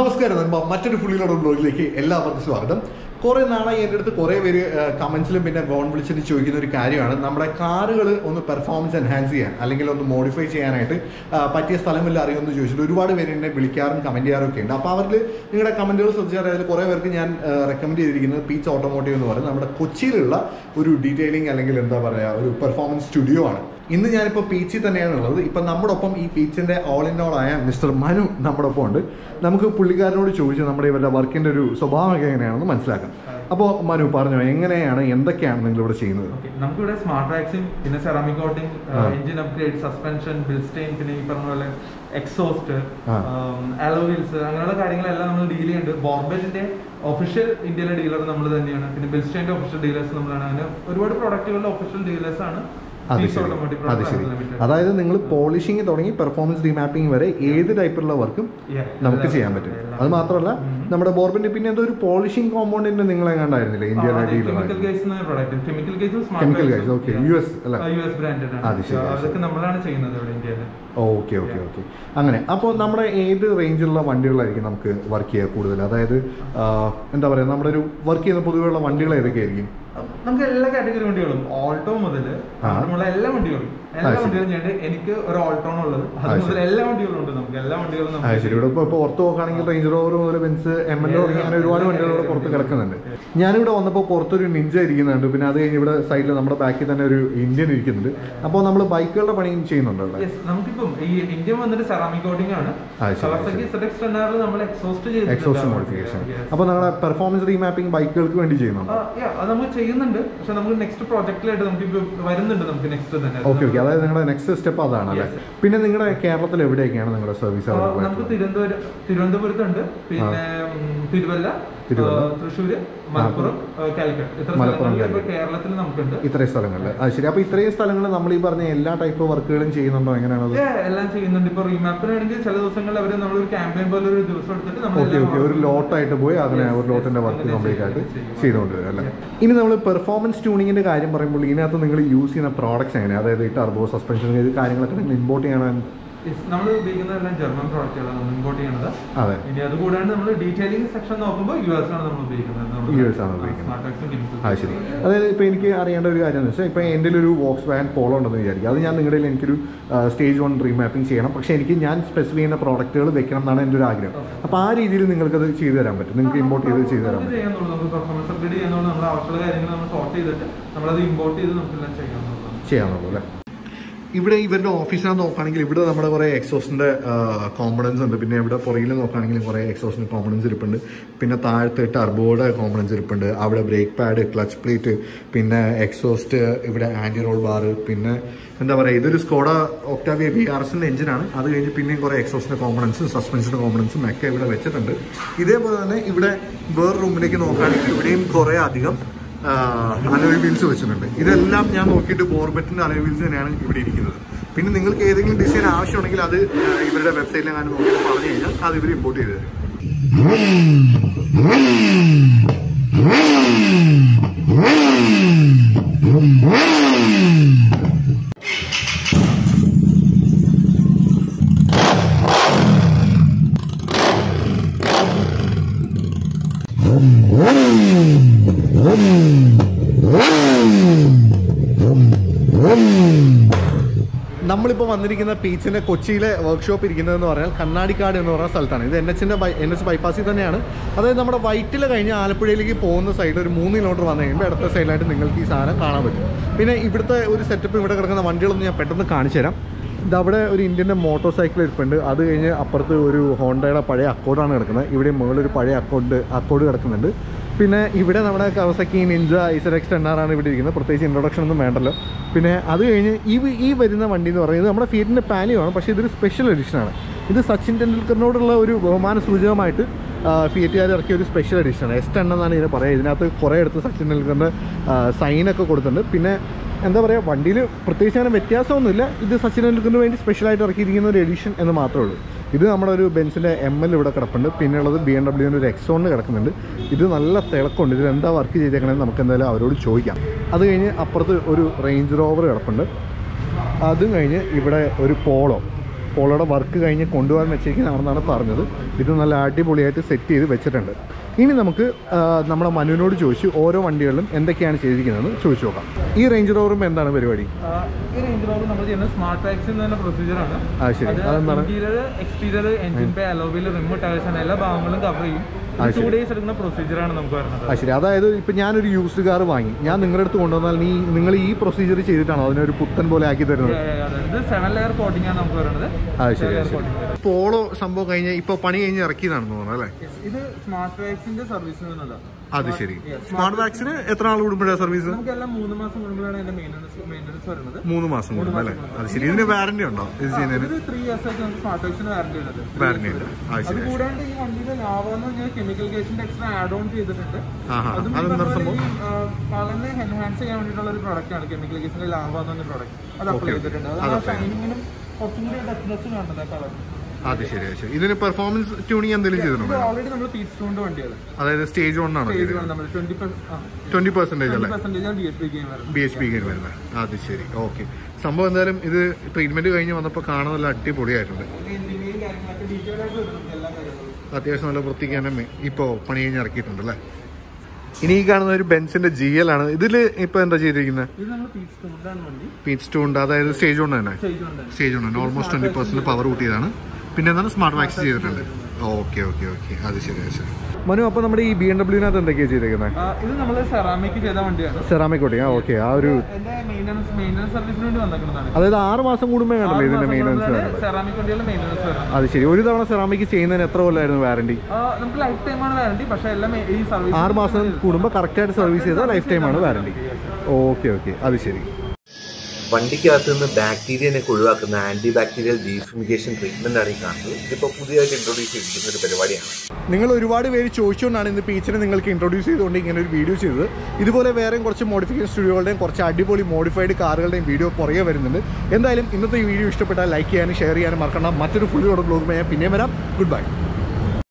നമസ്കാരം നന്മ മറ്റൊരു ഫുള്ളിലോട് ബ്ലോഗിലേക്ക് എല്ലാവർക്കും സ്വാഗതം കുറേ നാളായി എൻ്റെ അടുത്ത് കുറേ പേര് കമൻസിലും പിന്നെ ഫോൺ വിളിച്ചിട്ട് ചോദിക്കുന്ന ഒരു കാര്യമാണ് നമ്മുടെ കാറുകൾ ഒന്ന് പെർഫോമൻസ് എൻഹാൻസ് ചെയ്യാൻ അല്ലെങ്കിൽ ഒന്ന് മോഡിഫൈ ചെയ്യാനായിട്ട് ആ, പറ്റിയ സ്ഥലമില്ല അറിയുമെന്ന് ചോദിച്ചിട്ട് ഒരുപാട് പേര് എന്നെ വിളിക്കാറും കമൻറ്റ് ചെയ്യാറും ഒക്കെ ഉണ്ട് അപ്പോൾ അവരിൽ നിങ്ങളുടെ കമൻറ്റുകൾ ശ്രദ്ധിച്ചാൽ അതിൽ കുറേ പേർക്ക് ഞാൻ റെക്കമെൻഡ് ചെയ്തിരിക്കുന്നത് പീച്ച് ഓട്ടോമോട്ടീവ് എന്ന് പറയുന്നത് നമ്മുടെ കൊച്ചിയിലുള്ള ഒരു ഡീറ്റെയിലിംഗ് അല്ലെങ്കിൽ എന്താ പറയുക ഒരു പെർഫോമൻസ് സ്റ്റുഡിയോ ആണ് ഇന്ന് ഞാനിപ്പോൾ പീച്ചിൽ തന്നെയാണ് ഉള്ളത് ഇപ്പം നമ്മുടെ ഒപ്പം ഈ പീച്ചിൻ്റെ ഓൾ ഇൻ ഓൾ ആയ മിസ്റ്റർ മനു നമ്മുടെ ഒപ്പം ഉണ്ട് നമുക്ക് പുള്ളിക്കാരനോട് ചോദിച്ചു നമ്മുടെ ഇവരുടെ വർക്കിൻ്റെ ഒരു സ്വഭാവമൊക്കെ എങ്ങനെയാണെന്ന് മനസ്സിലാക്കാം അപ്പോൾ മനു പറഞ്ഞോ എങ്ങനെയാണ് എന്തൊക്കെയാണ് നിങ്ങൾ ഇവിടെ ചെയ്യുന്നത് Okay. നമുക്കിവിടെ സ്മാർട്ട് വാക്സിൻ പിന്നെ സെറാമിക് കോട്ടിംഗ് ആ. എഞ്ചിൻ അപ്ഗ്രേഡ് സസ്പെൻഷൻ ബിൽസ്റ്റെയിൻ പിന്നെ ഈ പറഞ്ഞ പോലെ എക്സോസ്റ്റ് ആ. അലോവീൽസ് അങ്ങനെയുള്ള കാര്യങ്ങളെല്ലാം നമ്മൾ ഡീൽ ചെയ്യുന്നുണ്ട് ബോർബെറ്റിന്റെ ഒഫീഷ്യൽ ഇന്ത്യയിലെ ഡീലർ നമ്മൾ തന്നെയാണ് പിന്നെ ബിൽസ്റ്റെയിന്റെ ഒഫീഷ്യൽ ഡീലേഴ്സ് നമ്മളാണ് അങ്ങനെ ഒരുപാട് പ്രൊഡക്റ്റുകളുടെ ഒഫീഷ്യൽ ഡീലേഴ്സ് ആണ് അത് Peace ശരി Automotive അത് Products ശരി Limited. അതായത് നിങ്ങൾ പോളിഷിങ് തുടങ്ങി പെർഫോമൻസ് റീമാപ്പിംഗ് വരെ ഏത് ടൈപ്പിലുള്ള വർക്കും Yeah, നമുക്ക് എല്ലാം- ചെയ്യാൻ പറ്റും എല്ലാം. അത് മാത്രമല്ല ഉം. നമ്മുടെ ബോർബിന്റെ പിന്നെ എന്തോ ഒരു പോളിഷിംഗ് കോമ്പൗണ്ടിന്റെ നിങ്ങൾ എങ്ങാണ്ടായിരുന്നില്ലേ ഇന്ത്യയിലെ കെമിക്കൽ ഡീലർ ഗൈസ് എന്ന പ്രോഡക്റ്റ് കെമിക്കൽ ഗൈസും Chemical Guys, okay. US അല്ലേ? യു എസ് ബ്രാൻഡഡ് അത് ശരി, ആണ് അത് അതൊക്കെ നമ്മളാണ് ചെയ്യുന്നത് ഇവിടെ ഇന്ത്യയിൽ ഓക്കെ ഓക്കെ ഓക്കെ അങ്ങനെ അപ്പോൾ നമ്മുടെ ഏത് റേഞ്ചിലുള്ള വണ്ടികളായിരിക്കും നമുക്ക് വർക്ക് ചെയ്യുക കൂടുതൽ അതായത് ആ, എന്താ പറയുക നമ്മുടെ ഒരു വർക്ക് ചെയ്യുന്ന പൊതുവെയുള്ള വണ്ടികൾ ഏതൊക്കെയായിരിക്കും നമുക്ക് എല്ലാ കാറ്റഗറി വണ്ടികളും ഓൾട്ടോ മുതൽ ആ. നമ്മളുള്ള എല്ലാ വണ്ടികളും എല്ലാ അത് ശരി. വണ്ടികളും ഞാൻ എനിക്ക് ഒരു ഓൾട്ടോ ഉള്ളത് അത് അത് മുതൽ ശരി. എല്ലാ വണ്ടികളും ഉണ്ട് നമുക്ക് എല്ലാ വണ്ടികളും ആ നമുക്ക് ശരി ഇവിടെ ഇപ്പോൾ ഇപ്പോൾ പുറത്ത് നോക്കുകയാണെങ്കിൽ റേഞ്ച് റോവർ മുതൽ ബെൻസ് എം എൽ തുടങ്ങി അങ്ങനെ ഒരുപാട് വണ്ടികൾ ഇവിടെ പുറത്ത് കിടക്കുന്നുണ്ട് ഞാനിവിടെ വന്നപ്പോൾ പുറത്തൊരു നിഞ്ച ഇരിക്കുന്നുണ്ട് പിന്നെ അത് കഴിഞ്ഞ് ഇവിടെ സൈഡിൽ നമ്മുടെ ബാക്കിൽ തന്നെ ഒരു ഇന്ത്യൻ ഇരിക്കുന്നുണ്ട് അപ്പോൾ നമ്മൾ ബൈക്കുകളുടെ പണിയും ചെയ്യുന്നുണ്ടോ ഇവിടെ Yes, നമുക്കിപ്പം ഈ ഇന്ത്യ വന്നിട്ട് സെറാമിക് കോട്ടിംഗ് ആണ് അത് ശരി, കവാസക്കി ശരി. ZX ടെണ്ണറിൽ നമ്മൾ എക്സോസ്റ്റ് എക്സോസ്റ്റ് മോഡിഫിക്കേഷൻ അപ്പോൾ നമ്മുടെ പെർഫോമൻസ് റീമാപ്പിംഗ് ബൈക്കുകൾക്ക് വേണ്ടി ചെയ്യുന്നുണ്ടോ അത് നമ്മൾ ചെയ്യുന്നുണ്ട് പക്ഷെ നമുക്ക് നെക്സ്റ്റ് പ്രോജക്റ്റിലായിട്ട് നമുക്ക് ഇപ്പൊ വരുന്നുണ്ട് നമുക്ക് നെക്സ്റ്റ് തന്നെ ഓക്കെ ഓക്കെ അതായത് നിങ്ങളുടെ നെക്സ്റ്റ് സ്റ്റെപ്പ് അതാണല്ലേ Yes. പിന്നെ നിങ്ങളുടെ കേരളത്തിൽ എവിടെയൊക്കെയാണ് നിങ്ങളുടെ സർവീസ് ആ, നമുക്ക് തിരുവനന്തപുരം തിരുവനന്തപുരത്തുണ്ട് പിന്നെ ഉം, തിരുവല്ല തിരുവല്ല. ആ, തൃശ്ശൂര് മലപ്പുറം ആ, കാലിക്കറ്റ് ഇത്ര മലപ്പുറം, സ്ഥലങ്ങളിൽ ഇപ്പൊ കാലിക്കറ്റ്. കേരളത്തിൽ നമുക്കുണ്ട് ഇത്രയും സ്ഥലങ്ങളിൽ അത് ശരി അപ്പോൾ ഇത്രയും സ്ഥലങ്ങളിൽ നമ്മൾ ഈ പറഞ്ഞ എല്ലാ ടൈപ്പ് വർക്കുകളും ചെയ്യുന്നുണ്ടോ എങ്ങനെയാണത് Yeah, എല്ലാം ചെയ്യുന്നുണ്ട് ഇപ്പൊ റീമാപ്പിനാണെങ്കിൽ ചില ദിവസങ്ങളിൽ അവർ നമ്മൾ ഒരു ക്യാമ്പയിൻ പോലെ ഒരു ദിവസം എടുത്തിട്ട് നമ്മൾ ഓക്കെ ഓക്കെ ഒരു ലോട്ടായിട്ട് പോയി അതിനെ Yes, ഒരു ലോട്ടിന്റെ yes, വർക്ക് അങ്ങനെ കംപ്ലീറ്റ് ആയിട്ട് ചെയ്യും. ചെയ്തുകൊണ്ട് വരും അല്ലേ ഇനി നമ്മൾ പെർഫോമൻസ് ട്യൂണിങ്ങിന്റെ കാര്യം പറയുമ്പോൾ ഇതിനകത്ത് നിങ്ങൾ യൂസ് ചെയ്യുന്ന പ്രോഡക്ട്സ് എങ്ങനെയാണ് അതായത് ഈ ടർബോ സസ്പെൻഷൻ ഇത് കാര്യങ്ങളൊക്കെ നിങ്ങൾ ഇമ്പോർട്ട് ചെയ്യണം നമ്മൾ ഉപയോഗിക്കുന്ന എല്ലാം ജർമ്മൻ പ്രോഡക്റ്റുകളാണ് നമ്മൾ ഇമ്പോർട്ട് ചെയ്യുന്നത് അതെ ഇനി അതുകൂടാണ്ട് നമ്മൾ ഡീറ്റെയിലിംഗ് സെക്ഷൻ നോക്കുമ്പോൾ യു എസ് ആണ് നമ്മൾ ഉപയോഗിക്കുന്നത് നമ്മൾ US ആണ് ഉപയോഗിക്കുന്നത്. Smart Tax ഉം chemical അത് ശരി അതായത് ഇപ്പോൾ എനിക്ക് അറിയേണ്ട ഒരു കാര്യം എന്ന് വെച്ചാൽ ഇപ്പോൾ എൻ്റെ ഒരു വോക്സ് വാൻ പോളോ ഉണ്ടെന്ന് വിചാരിക്കും അത് ഞാൻ നിങ്ങളുടെ കയ്യിൽ എനിക്കൊരു സ്റ്റേജ് വൺ റീമാപ്പിംഗ് ചെയ്യണം പക്ഷേ എനിക്ക് ഞാൻ സ്പെസിഫൈ ചെയ്യുന്ന പ്രോഡക്റ്റുകൾ വെക്കണം എന്നാണ് എൻ്റെ ഒരു ആഗ്രഹം അപ്പോൾ ആ രീതിയിൽ നിങ്ങൾക്കത് ചെയ്തു തരാൻ പറ്റും നിങ്ങൾക്ക് ഇമ്പോർട്ട് ചെയ്ത് ചെയ്തു തരാൻ നമുക്ക് പറ്റും ചെയ്യാന്നുള്ളൂ നമുക്ക് പെർഫോമൻസ് അപ്ഗ്രേഡ് ചെയ്യാന്നുള്ളൂ നമ്മുടെ ആവശ്യമുള്ള കാര്യങ്ങൾ നമ്മൾ സോർട്ട് ചെയ്തിട്ട് നമ്മളത് ഇമ്പോർട്ട് ചെയ്ത് നമുക്കെല്ലാം ചെയ്യാവുന്നതാണ് ചെയ്യാന്നുള്ളൂ അല്ലേ ഇവിടെ ഇവരുടെ ഓഫീസിനകത്ത് നോക്കുകയാണെങ്കിൽ ഇവിടെ നമ്മുടെ കുറേ എക്സോസിൻ്റെ കോമ്പണൻസ് ഉണ്ട് പിന്നെ ഇവിടെ പുറകിൽ നോക്കുകയാണെങ്കിൽ കുറേ എക്സോസിൻ്റെ കോമ്പണൻസ് ഇരിപ്പുണ്ട് പിന്നെ താഴത്തെ ടർബോയുടെ കോമ്പണൻസ് ഇരിപ്പുണ്ട് അവിടെ ബ്രേക്ക് പാഡ് ക്ലച്ച് പ്ലേറ്റ് പിന്നെ എക്സോസ്റ്റ് ഇവിടെ ആൻറ്റി റോൾ ബാർ പിന്നെ എന്താ പറയുക ഇതൊരു സ്കോഡ ഒക്ടാവിയ വി ആർ എസിൻ്റെ എഞ്ചിനാണ് അത് കഴിഞ്ഞ് പിന്നെയും കുറേ എക്സോസിൻ്റെ കോമ്പണൻസും സസ്പെൻഷൻ്റെ കോമ്പണൻസും ഒക്കെ ഇവിടെ വെച്ചിട്ടുണ്ട് ഇതേപോലെ തന്നെ ഇവിടെ വേറെ റൂമിലേക്ക് നോക്കുകയാണെങ്കിൽ ഇവിടെയും കുറേ അധികം അലോയ് വീൽസ് വെച്ചിട്ടുണ്ട് ഇതെല്ലാം ഞാൻ നോക്കിയിട്ട് ബോർബറ്റിന്റെ അലോയ് വീൽസ് തന്നെയാണ് ഇവിടെ ഇരിക്കുന്നത് പിന്നെ നിങ്ങൾക്ക് ഏതെങ്കിലും ഡിസൈൻ ആവശ്യമുണ്ടെങ്കിൽ അത് ആ, ഇവരുടെ വെബ്സൈറ്റിൽ ഞാൻ നോക്കിയിട്ട് പറഞ്ഞു കഴിഞ്ഞാൽ അത് ഇവർ ഇമ്പോർട്ട് ചെയ്ത് തരും നമ്മളിപ്പോൾ വന്നിരിക്കുന്ന പീച്ചിൻ്റെ കൊച്ചിയിലെ വർക്ക്ഷോപ്പ് ഇരിക്കുന്നതെന്ന് പറഞ്ഞാൽ കണ്ണാടിക്കാട് എന്ന് പറയുന്ന സ്ഥലത്താണ് ഇത് എൻ എച്ചിൻ്റെ ബൈ എൻ എച്ച് ബൈപ്പാസിൽ തന്നെയാണ് അതായത് നമ്മുടെ വൈറ്റിൽ കഴിഞ്ഞ് ആലപ്പുഴയിലേക്ക് പോകുന്ന സൈഡിൽ ഒരു മൂന്ന് കിലോമീറ്റർ വന്നു കഴിയുമ്പോൾ ഇടത്തെ സൈഡിലായിട്ട് നിങ്ങൾക്ക് ഈ സാധനം കാണാൻ പറ്റും പിന്നെ ഇവിടുത്തെ ഒരു സെറ്റപ്പ് ഇവിടെ കിടക്കുന്ന വണ്ടികളൊന്നും ഞാൻ പെട്ടെന്ന് കാണിച്ചു തരാം ഇത് അവിടെ ഒരു ഇന്ത്യൻ്റെ മോട്ടോർ സൈക്കിൾ ഇരിപ്പുണ്ട് അത് കഴിഞ്ഞ് അപ്പുറത്ത് ഒരു ഹോണ്ടയുടെ പഴയ അക്കോഡാണ് കിടക്കുന്നത് ഇവിടെ മുകളിലൊരു പഴയ അക്കോഡ് അക്കോഡ് കിടക്കുന്നുണ്ട് പിന്നെ ഇവിടെ നമ്മുടെ കവസക്കി നിഞ്ച ഐസറെക്സ് ടെണ്ണാറാണ് ഇവിടെ ഇരിക്കുന്നത് പ്രത്യേകിച്ച് ഇൻട്രൊഡക്ഷൻ ഒന്നും വേണ്ടല്ലോ പിന്നെ അത് കഴിഞ്ഞ് ഈ വി- ഈ വരുന്ന വണ്ടി എന്ന് പറയുന്നത് നമ്മുടെ ഫീറ്റിൻ്റെ പാലിയാണ് പക്ഷേ ഇതൊരു സ്പെഷ്യൽ എഡിഷനാണ് ഇത് സച്ചിൻ ടെണ്ടുൽക്കറിനോടുള്ള ഒരു ബഹുമാന സൂചകമായിട്ട് ഫിയറ്റുകാർ ഇറക്കിയ ഒരു സ്പെഷ്യൽ എഡിഷനാണ് എസ് ടെൻ എന്നാണ് ഇതിനെ പറയുക ഇതിനകത്ത് കുറേ എടുത്ത് സച്ചിൻ ടെണ്ടുൽക്കറിൻ്റെ സൈനൊക്കെ കൊടുത്തിട്ടുണ്ട് പിന്നെ എന്താ പറയുക വണ്ടിയിൽ പ്രത്യേകിച്ച് അങ്ങനെ വ്യത്യാസമൊന്നുമില്ല ഇത് സച്ചിൻ ടെണ്ടുൽക്കറിന് വേണ്ടി സ്പെഷ്യലായിട്ട് ഇറക്കിയിരിക്കുന്ന ഒരു എഡിഷൻ എന്ന് മാത്രമേ ഉള്ളൂ ഇത് നമ്മുടെ ഒരു ബെൻസിൻ്റെ എം എൽ ഇവിടെ കിടപ്പുണ്ട് പിന്നെ ഉള്ളത് ബി എം ഡബ്ല്യുവിൻ്റെ ഒരു എക്സോണിന് കിടക്കുന്നുണ്ട് ഇത് നല്ല തിളക്കമുണ്ട് ഇതിൽ എന്താ വർക്ക് ചെയ്തേക്കണമെന്ന് നമുക്ക് എന്തായാലും അവരോട് ചോദിക്കാം അത് കഴിഞ്ഞ് അപ്പുറത്ത് ഒരു റേഞ്ച് റോവർ കിടപ്പുണ്ട് അതും കഴിഞ്ഞ് ഇവിടെ ഒരു പോളോ പോളോയുടെ വർക്ക് കഴിഞ്ഞ് കൊണ്ടുപോകാൻ വെച്ചേക്കുന്നതാണെന്നാണ് പറഞ്ഞത് ഇത് നല്ല അടിപൊളിയായിട്ട് സെറ്റ് ചെയ്ത് വെച്ചിട്ടുണ്ട് ഇനി നമുക്ക് ആ, നമ്മുടെ മനുവിനോട് ചോദിച്ചു ഓരോ വണ്ടികളിലും എന്തൊക്കെയാണ് ചെയ്തിരിക്കുന്നതെന്ന് ചോദിച്ചു നോക്കാം ഈ റേഞ്ച് റോവറും എന്താണ് പരിപാടി ആ, ഈ റേഞ്ച് റോവർ നമ്മൾ ചെയ്യുന്നത് സ്മാർട്ട് ടാക്സി എന്ന് പറഞ്ഞ പ്രൊസീജിയർ ആണ് ആ ശരി അതെന്താണ് interior exterior engine bay alloy wheel rim tyres എല്ലാ ഭാഗങ്ങളും കവർ ചെയ്യും ആ, ടു ഡേയ്സ് എടുക്കുന്ന പ്രൊസീജിയർ ആണ് നമുക്ക് വരുന്നത് ആ ശരി അതായത് ഇപ്പം ഞാനൊരു യൂസ്ഡ് കാർ വാങ്ങി ഞാൻ നിങ്ങളുടെ അടുത്ത് കൊണ്ടുവന്നാൽ നീ നിങ്ങൾ ഈ പ്രൊസീജിയർ ചെയ്തിട്ടാണോ അതിനൊരു പുത്തൻ പോലെ ആക്കി തരുന്നത് ഇത് സെവൻ ലെയർ കോട്ടിംഗ് ആണ് നമുക്ക് വരുന്നത് ആ ശരി ലെയർ ശരി കോട്ടിംഗ് പോളോ സംഭവം കഴിഞ്ഞ് ഇപ്പോൾ പണി കഴിഞ്ഞ് ഇറക്കിയതാണെന്ന് തോന്നുന്നു അല്ലേ ഇത് സ്മാർട്ട് ടാക്സിന്റെ സർവീസിന് വരുന്നതാണ് അത് ശരി സ്മാർട്ട് വാക്സിന് എത്ര നാൾ കൂടുമ്പോഴാണ് സർവീസ് നമുക്കെല്ലാം മൂന്ന് മാസം കൂടുമ്പോഴാണ് അതിന്റെ മെയിൻ്റനൻസ് മെയിൻ്റനൻസ് വരുന്നത് മൂന്ന് മാസം കൂടുമ്പോൾ അല്ലേ അത് ശരി ഇതിന് വാറന്റി ഉണ്ടോ ഇത് ചെയ്യുന്നതിന് ഇത് ത്രീ ഇയേഴ്സ് ആയിട്ട് നമുക്ക് സ്മാർട്ട് ടാക്സിന് വാറന്റി ഉള്ളത് വാറന്റി ഉണ്ട് ആ അത് ശരി കൂടാണ്ട് ഈ വണ്ടിയുടെ ലാഭം എന്ന് പറഞ്ഞാൽ കെമിക്കൽ ഗേസിന്റെ എക്സ്ട്രാ ആഡ് ഓൺ ചെയ്തിട്ടുണ്ട് ആഹാ അതും ഈ അതെന്താണ് പറഞ്ഞ സംഭവം പോലെ ഈ, ആ, വളരെ എൻഹാൻസ് ചെയ്യാൻ വേണ്ടിയിട്ടുള്ള ഒരു പ്രോഡക്റ്റ് ആണ് കെമിക്കൽ ഗേസിന്റെ ലാഭ എന്ന് പറഞ്ഞ പ്രോഡക്റ്റ് അത് അപ്ലൈ ചെയ്തിട്ടുണ്ട് അത് ആ ഷൈനിങ്ങിനും കുറച്ചും കൂടി ഡെപ്നെസ് കാണുന്നത് ആ കളർ അത് ശരി അത് ശരി ഇതിന് പെർഫോമൻസ് ട്യൂണിങ് എന്തെങ്കിലും ചെയ്തിട്ടുണ്ടോ ഓൾറെഡി നമ്മൾ പീച്ച് സ്റ്റോണിന്റെ വണ്ടിയാണ് അതായത് സ്റ്റേജ് വൺ ആണോ ചെയ്തത് നമ്മൾ ട്വന്റി ട്വന്റി പെർസെന്റേജ് അല്ലേ പെർസെന്റേജ് ആണ് ഡി എസ് പി ഗെയിം വരുന്നത് ബി എച്ച് പി വരുന്നത് അത് ശരി ഓക്കെ സംഭവം എന്തായാലും ഇത് ട്രീറ്റ്മെന്റ് കഴിഞ്ഞ് വന്നപ്പോൾ കാണാൻ നല്ല അടിപൊളിയായിട്ടുണ്ട് എഞ്ചിനീയറിംഗ് കാര്യങ്ങളൊക്കെ ഡീറ്റെയിൽ ആയിട്ട് വരുന്നുണ്ട് എല്ലാ കാര്യങ്ങളും അത്യാവശ്യം നല്ല വൃത്തിക്ക് തന്നെ ഇപ്പോൾ പണി കഴിഞ്ഞ് ഇറക്കിയിട്ടുണ്ട് അല്ലേ ഇനി ഈ കാണുന്ന ഒരു ബെൻസിന്റെ ജി എൽ ആണ് ഇതിൽ ഇപ്പോൾ എന്താ ചെയ്തിരിക്കുന്നത് ഇത് നമ്മൾ പീച്ച് സ്റ്റോണിലാണ് വണ്ടി പീച്ച് സ്റ്റൂ ഉണ്ട് അതായത് സ്റ്റേജ് കൊണ്ട് തന്നെ സ്റ്റേജ് ഉണ്ട് സ്റ്റേജ് ഉണ്ട് ഓൾമോസ്റ്റ് ട്വന്റി പെർസെന്റ് പവർ കൂട്ടിയതാണ് പിന്നെ എന്താണ് സ്മാർട്ട് വാക്സ് ചെയ്തിട്ടുണ്ട് ഓക്കെ ഓക്കെ ഓക്കെ അത് ശരി അത് ശരി മനു അപ്പോൾ നമ്മുടെ ഈ ബി എം ഡബ്ല്യൂവിനകത്ത് എന്തൊക്കെയാണ് ചെയ്തേക്കുന്നത് ആ, ഇത് നമ്മൾ സെറാമിക് ചെയ്ത വണ്ടിയാണ് സെറാമിക് കോട്ടിങ് ആ ഓക്കെ ആ ഒരു എന്റെ മെയിൻ്റനൻസ് മെയിൻ്റനൻസ് സർവീസിന് വേണ്ടി വന്നേക്കുന്നതാണ് അതായത് ആറ് മാസം കൂടുമ്പോൾ കണ്ടല്ലേ ഇതിന്റെ മെയിൻ്റനൻസ് വരുന്നത് സെറാമിക് വണ്ടികളുടെ മെയിൻ്റനൻസ് വരുന്നത് അത് ശരി ഒരു തവണ സെറാമിക് ചെയ്യുന്നതിന് എത്ര കൊല്ലമായിരുന്നു വാറണ്ടി ആ, നമുക്ക് ലൈഫ് ടൈം ആണ് വാറണ്ടി പക്ഷേ എല്ലാം ഈ സർവീസ് ആറ് മാസം കൂടുമ്പോൾ കറക്റ്റായിട്ട് സർവീസ് ചെയ്താൽ ലൈഫ് ടൈം ആണ് വാറണ്ടി ഓക്കെ ഓക്കെ അത് ശരി വണ്ടിക്കകത്ത് നിന്ന് ബാക്ടീരിയനെ ഒഴിവാക്കുന്ന ആന്റി ബാക്ടീരിയൽ ഡീഫ്യൂമിഗേഷൻ ട്രീറ്റ്മെന്റ് ആണ് ഈ കാണുന്നത് ഇതിപ്പോൾ പുതിയതായിട്ട് ഇൻട്രൊഡ്യൂസ് ചെയ്തിരിക്കുന്ന ഒരു പരിപാടിയാണ് നിങ്ങൾ ഒരുപാട് പേര് ചോദിച്ചുകൊണ്ടാണ് ഇന്ന് പീച്ചിനെ നിങ്ങൾക്ക് ഇൻട്രൊഡ്യൂസ് ചെയ്തുകൊണ്ട് ഇങ്ങനെ ഒരു വീഡിയോ ചെയ്തത് ഇതുപോലെ വേറെയും കുറച്ച് മോഡിഫിക്കേഷൻ സ്റ്റുഡിയോകളുടെയും കുറച്ച് അടിപൊളി മോഡിഫൈഡ് കാറുകളുടെയും വീഡിയോ പുറകെ വരുന്നുണ്ട് എന്തായാലും ഇന്നത്തെ ഈ വീഡിയോ ഇഷ്ടപ്പെട്ടാൽ ലൈക്ക് ചെയ്യാനും ഷെയർ ചെയ്യാനും മറക്കണം മറ്റൊരു ഫുൾ ബ്ലോഗ് ഞാൻ പിന്നെയും വരാം ഗുഡ് ബൈ